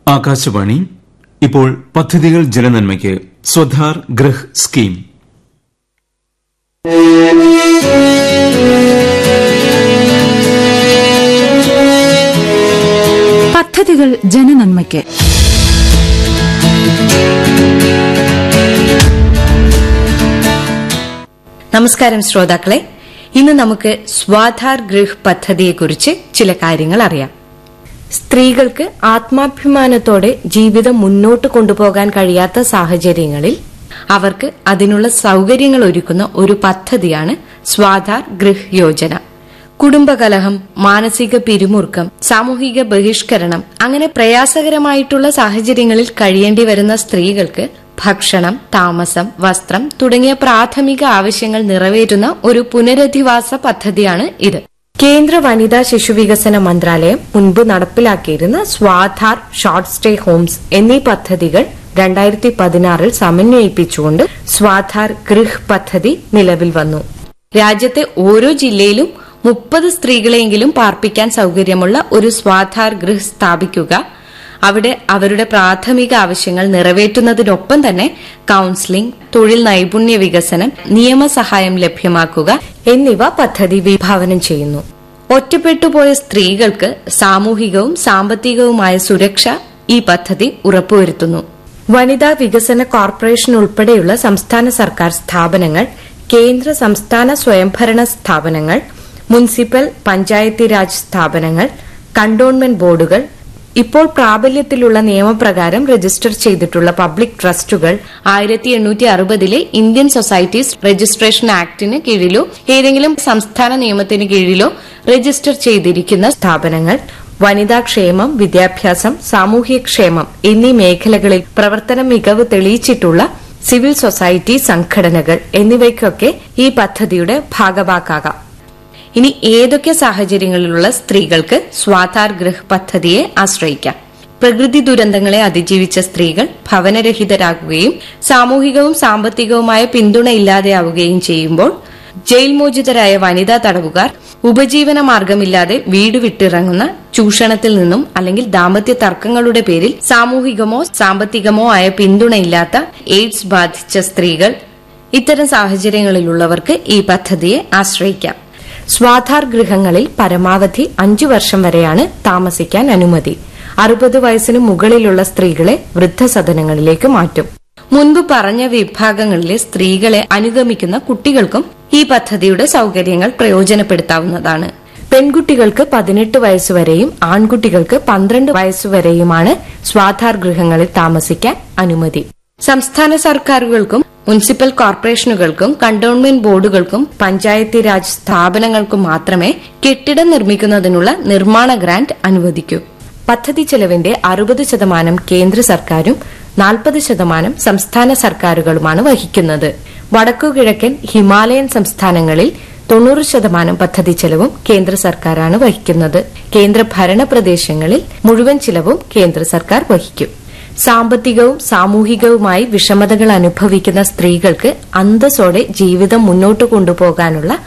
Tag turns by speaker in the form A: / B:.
A: ആകാശവാണി ഇപ്പോൾ പദ്ധതികൾ ജനനന്മയ്ക്ക് സ്വധാർ ഗൃഹ് സ്കീം
B: പദ്ധതികൾ ജനനന്മയ്ക്ക്
C: നമസ്കാരം ശ്രോതാക്കളെ ഇന്ന് നമുക്ക് സ്വാധാർ ഗൃഹ് പദ്ധതിയെക്കുറിച്ച് ചില കാര്യങ്ങൾ അറിയാം സ്ത്രീകൾക്ക് ആത്മാഭിമാനത്തോടെ ജീവിതം മുന്നോട്ട് കൊണ്ടുപോകാൻ കഴിയാത്ത സാഹചര്യങ്ങളിൽ അവർക്ക് അതിനുള്ള സൌകര്യങ്ങൾ ഒരുക്കുന്ന ഒരു പദ്ധതിയാണ് സ്വാധാർ ഗൃഹ് യോജന കുടുംബകലഹം മാനസിക പിരിമുറുക്കം സാമൂഹിക ബഹിഷ്കരണം അങ്ങനെ പ്രയാസകരമായിട്ടുള്ള സാഹചര്യങ്ങളിൽ കഴിയേണ്ടി വരുന്ന സ്ത്രീകൾക്ക് ഭക്ഷണം താമസം വസ്ത്രം തുടങ്ങിയ പ്രാഥമിക ആവശ്യങ്ങൾ നിറവേറ്റുന്ന ഒരു പുനരധിവാസ പദ്ധതിയാണ് ഇത് കേന്ദ്ര വനിതാ ശിശുവികസന മന്ത്രാലയം മുൻപ് നടപ്പിലാക്കിയിരുന്ന സ്വാധാർ ഷോർട്ട് സ്റ്റേ ഹോംസ് എന്നീ പദ്ധതികൾ രണ്ടായിരത്തി പതിനാറിൽ സമന്വയിപ്പിച്ചുകൊണ്ട് സ്വാധാർ ഗൃഹ് പദ്ധതി നിലവിൽ വന്നു രാജ്യത്തെ ഓരോ ജില്ലയിലും മുപ്പത് സ്ത്രീകളെങ്കിലും പാർപ്പിക്കാൻ സൌകര്യമുള്ള ഒരു സ്വാധാർ ഗൃഹ് സ്ഥാപിക്കുക അവിടെ അവരുടെ പ്രാഥമിക ആവശ്യങ്ങൾ നിറവേറ്റുന്നതിനൊപ്പം തന്നെ കൌൺസിലിംഗ് തൊഴിൽ നൈപുണ്യ വികസനം നിയമസഹായം ലഭ്യമാക്കുക എന്നിവ പദ്ധതി വിഭാവനം ചെയ്യുന്നു ഒറ്റപ്പെട്ടുപോയ സ്ത്രീകൾക്ക് സാമൂഹികവും സാമ്പത്തികവുമായ സുരക്ഷ ഈ പദ്ധതി ഉറപ്പുവരുത്തുന്നു വനിതാ വികസന കോർപ്പറേഷൻ ഉൾപ്പെടെയുള്ള സംസ്ഥാന സർക്കാർ സ്ഥാപനങ്ങൾ കേന്ദ്ര സംസ്ഥാന സ്വയംഭരണ സ്ഥാപനങ്ങൾ മുനിസിപ്പൽ പഞ്ചായത്തി രാജ് സ്ഥാപനങ്ങൾ കണ്ടോൺമെന്റ് ബോർഡുകൾ ഇപ്പോൾ പ്രാബല്യത്തിലുള്ള നിയമപ്രകാരം രജിസ്റ്റർ ചെയ്തിട്ടുള്ള പബ്ലിക് ട്രസ്റ്റുകൾ ആയിരത്തി എണ്ണൂറ്റി അറുപതിലെ ഇന്ത്യൻ സൊസൈറ്റീസ് രജിസ്ട്രേഷൻ ആക്ടിന് കീഴിലോ ഏതെങ്കിലും സംസ്ഥാന നിയമത്തിന് കീഴിലോ രജിസ്റ്റർ ചെയ്തിരിക്കുന്ന സ്ഥാപനങ്ങൾ വനിതാക്ഷേമം വിദ്യാഭ്യാസം സാമൂഹ്യക്ഷേമം എന്നീ മേഖലകളിൽ പ്രവർത്തന മികവ് തെളിയിച്ചിട്ടുള്ള സിവിൽ സൊസൈറ്റി സംഘടനകൾ എന്നിവയ്ക്കൊക്കെ ഈ പദ്ധതിയുടെ ഭാഗവാക്കാകാം ഇനി ഏതൊക്കെ സാഹചര്യങ്ങളിലുള്ള സ്ത്രീകൾക്ക് സ്വാധാർ ഗൃഹ് പദ്ധതിയെ ആശ്രയിക്കാം പ്രകൃതി ദുരന്തങ്ങളെ അതിജീവിച്ച സ്ത്രീകൾ ഭവനരഹിതരാകുകയും സാമൂഹികവും സാമ്പത്തികവുമായ പിന്തുണ ഇല്ലാതെയാവുകയും ചെയ്യുമ്പോൾ ജയിൽ മോചിതരായ വനിതാ തടവുകാർ ഉപജീവന മാർഗമില്ലാതെ വീട് വിട്ടിറങ്ങുന്ന ചൂഷണത്തിൽ നിന്നും അല്ലെങ്കിൽ ദാമ്പത്യ തർക്കങ്ങളുടെ പേരിൽ സാമൂഹികമോ സാമ്പത്തികമോ ആയ പിന്തുണയില്ലാത്ത എയ്ഡ്സ് ബാധിച്ച സ്ത്രീകൾ ഇത്തരം സാഹചര്യങ്ങളിലുള്ളവർക്ക് ഈ പദ്ധതിയെ ആശ്രയിക്കാം സ്വാധാർ ഗൃഹങ്ങളിൽ പരമാവധി അഞ്ചു വർഷം വരെയാണ് താമസിക്കാൻ അനുമതി അറുപത് വയസ്സിന് മുകളിലുള്ള സ്ത്രീകളെ വൃദ്ധസദനങ്ങളിലേക്ക് മാറ്റും മുൻപ് പറഞ്ഞ വിഭാഗങ്ങളിലെ സ്ത്രീകളെ അനുഗമിക്കുന്ന കുട്ടികൾക്കും ഈ പദ്ധതിയുടെ സൌകര്യങ്ങൾ പ്രയോജനപ്പെടുത്താവുന്നതാണ് പെൺകുട്ടികൾക്ക് പതിനെട്ട് വയസ്സുവരെയും ആൺകുട്ടികൾക്ക് പന്ത്രണ്ട് വയസ്സുവരെയുമാണ് സ്വാധാർ ഗൃഹങ്ങളിൽ താമസിക്കാൻ അനുമതി സംസ്ഥാന സർക്കാരുകൾക്കും മുനിസിപ്പൽ കോർപ്പറേഷനുകൾക്കും കണ്ടോൺമെന്റ് ബോർഡുകൾക്കും പഞ്ചായത്തി രാജ് സ്ഥാപനങ്ങൾക്കും മാത്രമേ കെട്ടിടം നിർമ്മിക്കുന്നതിനുള്ള നിർമ്മാണ ഗ്രാന്റ് അനുവദിക്കൂ പദ്ധതി ചെലവിന്റെ അറുപത് ശതമാനം കേന്ദ്ര സർക്കാരും നാൽപ്പത് ശതമാനം സംസ്ഥാന സർക്കാരുകളുമാണ് വഹിക്കുന്നത് വടക്കുകിഴക്കൻ ഹിമാലയൻ സംസ്ഥാനങ്ങളിൽ തൊണ്ണൂറ് ശതമാനം പദ്ധതി ചെലവും കേന്ദ്ര സർക്കാരാണ് വഹിക്കുന്നത് കേന്ദ്ര ഭരണ പ്രദേശങ്ങളിൽ മുഴുവൻ ചിലവും കേന്ദ്ര സർക്കാർ വഹിക്കും സാമ്പത്തികവും സാമൂഹികവുമായി വിഷമതകൾ അനുഭവിക്കുന്ന സ്ത്രീകൾക്ക് അന്തസ്സോടെ ജീവിതം മുന്നോട്ട് കൊണ്ടുപോകാനുള്ള